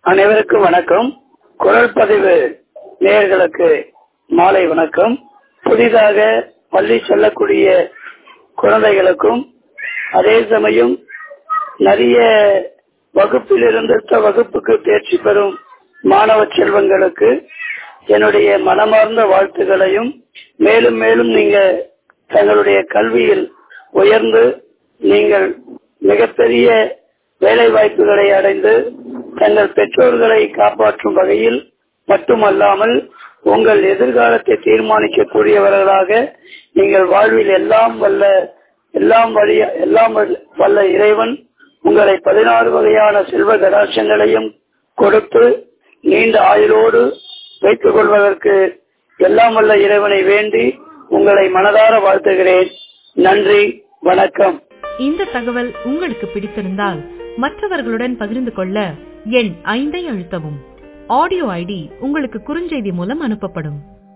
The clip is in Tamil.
அனைவருக்கும் வணக்கம் குரல் பதிவு நேயர்களுக்கு மாலை வணக்கம் புதிதாக பள்ளி செல்லக்கூடிய குழந்தைகளுக்கும் அதே சமயம் நிறைய வகுப்பிலிருந்து அடுத்த வகுப்புக்கு தேர்ச்சி பெறும் மாணவ செல்வங்களுக்கு என்னுடைய மனமார்ந்த வாழ்த்துக்களையும் மேலும் மேலும் நீங்க தங்களுடைய கல்வியில் உயர்ந்து நீங்கள் மிகப்பெரிய வேலை வாய்ப்புகளை அடைந்து தங்கள் பெற்றோர்களை காப்பாற்றும் வகையில் மட்டுமல்லாமல் உங்கள் எதிர்காலத்தை தீர்மானிக்கக்கூடியவர்களாக நீங்கள் வாழ்வில் எல்லாம் வல்ல எல்லாம் வழிய எல்லாம் வல்ல இறைவன் உங்களை பதினாறு வகையான செல்வ கடாட்சங்களையும் கொடுத்து நீண்ட ஆயுளோடு வைத்துக் கொள்வதற்கு எல்லாம் வல்ல இறைவனை வேண்டி உங்களை மனதார வாழ்த்துகிறேன் நன்றி வணக்கம் இந்த தகவல் உங்களுக்கு பிடித்திருந்தால் மற்றவர்களுடன் பகிர்ந்து கொள்ள எண் ஐந்தை அழுத்தவும் ஆடியோ ஐடி உங்களுக்கு குறுஞ்செய்தி மூலம் அனுப்பப்படும்